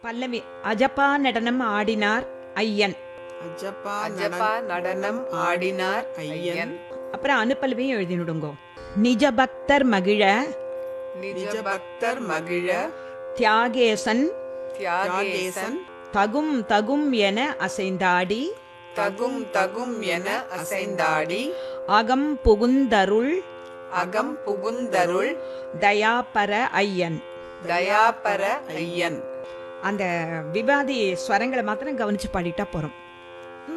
பல்லவி அஜப்பா நடனம் ஆடினார் ஐயன் அஜப்பா அஜப்பா நடனம் ஆடினார் ஐயன் அப்புறம் அனுப்பல்வியும் எழுதினுடுங்கோ நிஜ பக்தர் மகிழ நிஜ பக்தர் மகிழ தியாகேசன் தியாகேசன் தகும் தகும் என அசைந்தாடி தகும் தகும் என அசைந்தாடி அகம் புகுந்தருள் அகம் புகுந்தருள் தயாபர ஐயன் தயாபர ஐயன் அந்த விவாதி ஸ்வரங்களை மாத்திரம் கவனிச்சு பாடிட்டா போறோம்